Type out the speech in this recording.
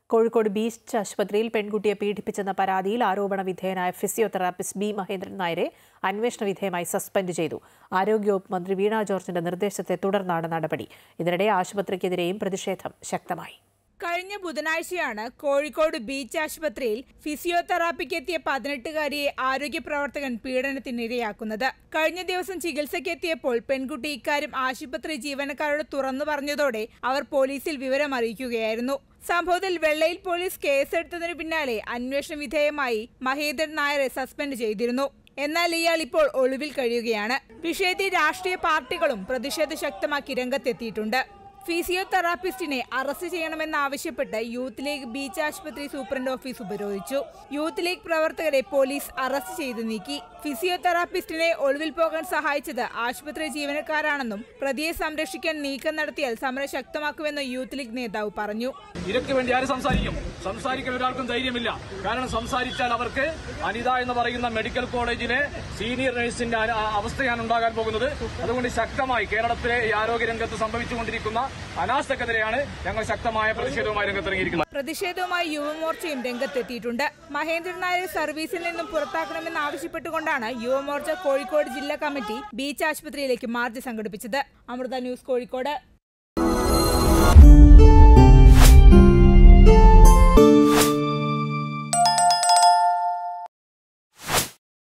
Kozhikode beach ആശുപത്രിയിൽ പെൺകുട്ടിയെ പീഡിപ്പിച്ചെന്ന പരാതിയിൽ ആരോപണ വിധേയനായ ഫിസിയോതെറാപ്പിസ്റ്റ് ബി മഹേന്ദ്രൻ നായരെ അന്വേഷണ വിധേയമായി സസ്പെൻഡ് ചെയ്തു ആരോഗ്യവകുപ്പ് മന്ത്രി വീണ ജോർജിന്റെ നിർദ്ദേശത്തെ തുടർന്നാണ് നടപടി ഇതിനിടെ ആശുപത്രിക്കെതിരെയും പ്രതിഷേധം ശക്തമായി കഴിഞ്ഞ ബുധനാഴ്ചയാണ് കോഴിക്കോട് ബീച്ച് ആശുപത്രിയിൽ ഫിസിയോതെറാപ്പിക്ക് എത്തിയ പതിനെട്ടുകാരിയെ ആരോഗ്യ പ്രവർത്തകൻ പീഡനത്തിനിരയാക്കുന്നത് കഴിഞ്ഞ ദിവസം ചികിത്സയ്ക്കെത്തിയപ്പോൾ പെൺകുട്ടി ഇക്കാര്യം ആശുപത്രി ജീവനക്കാരോട് തുറന്നു പറഞ്ഞതോടെ അവർ പോലീസിൽ വിവരം അറിയിക്കുകയായിരുന്നു സംഭവത്തിൽ വെള്ളയിൽ പോലീസ് കേസെടുത്തതിനു പിന്നാലെ അന്വേഷണ വിധേയമായി മഹേന്ദ്രൻ നായരെ സസ്പെൻഡ് ചെയ്തിരുന്നു എന്നാൽ ഇയാൾ ഇപ്പോൾ ഒളിവിൽ കഴിയുകയാണ് വിഷയത്തിൽ രാഷ്ട്രീയ പാർട്ടികളും പ്രതിഷേധം ശക്തമാക്കി രംഗത്തെത്തിയിട്ടുണ്ട് ഫിസിയോതെറാപ്പിസ്റ്റിനെ അറസ്റ്റ് ചെയ്യണമെന്നാവശ്യപ്പെട്ട് യൂത്ത് ലീഗ് ബീച്ച് ആശുപത്രി സൂപ്രണ്ട് ഓഫീസ് ഉപരോധിച്ചു യൂത്ത് ലീഗ് പ്രവർത്തകരെ പോലീസ് അറസ്റ്റ് ചെയ്ത് നീക്കി ഫിസിയോതെറാപ്പിസ്റ്റിനെ ഒളിവിൽ പോകാൻ സഹായിച്ചത് ആശുപത്രി ജീവനക്കാരാണെന്നും പ്രതിയെ സംരക്ഷിക്കാൻ നീക്കം നടത്തിയാൽ സമരം ശക്തമാക്കുമെന്ന് യൂത്ത് ലീഗ് നേതാവ് പറഞ്ഞു ഇരയ്ക്ക് വേണ്ടി ആര് സംസാരിക്കും സംസാരിക്കാൻ ഒരാൾക്കും ധൈര്യമില്ല കാരണം സംസാരിച്ചാൽ അവർക്ക് അനിത എന്ന് പറയുന്ന മെഡിക്കൽ കോളേജിലെ സീനിയർ നഴ്സിന്റെ അന- അവസ്ഥയാണ് ഉണ്ടാകാൻ പോകുന്നത് അതുകൊണ്ട് ശക്തമായി കേരളത്തിലെ ഈ ആരോഗ്യ രംഗത്ത് സംഭവിച്ചുകൊണ്ടിരിക്കുന്ന അനാസ്ഥക്കെതിരെയാണ് ഞങ്ങൾ ശക്തമായ പ്രതിഷേധവുമായി രംഗത്തിറങ്ങിയിരിക്കുന്നത് പ്രതിഷേധവുമായി യുവമോർച്ചയും രംഗത്തെത്തിയിട്ടുണ്ട് മഹേന്ദ്രൻ നായരെ സർവീസിൽ നിന്നും പുറത്താക്കണമെന്ന് ആവശ്യപ്പെട്ടുകൊണ്ടാണ് യുവമോർച്ച കോഴിക്കോട് ജില്ലാ കമ്മിറ്റി ബീച്ച് ആശുപത്രിയിലേക്ക് മാർച്ച് സംഘടിപ്പിച്ചത് അമൃത ന്യൂസ് കോഴിക്കോട്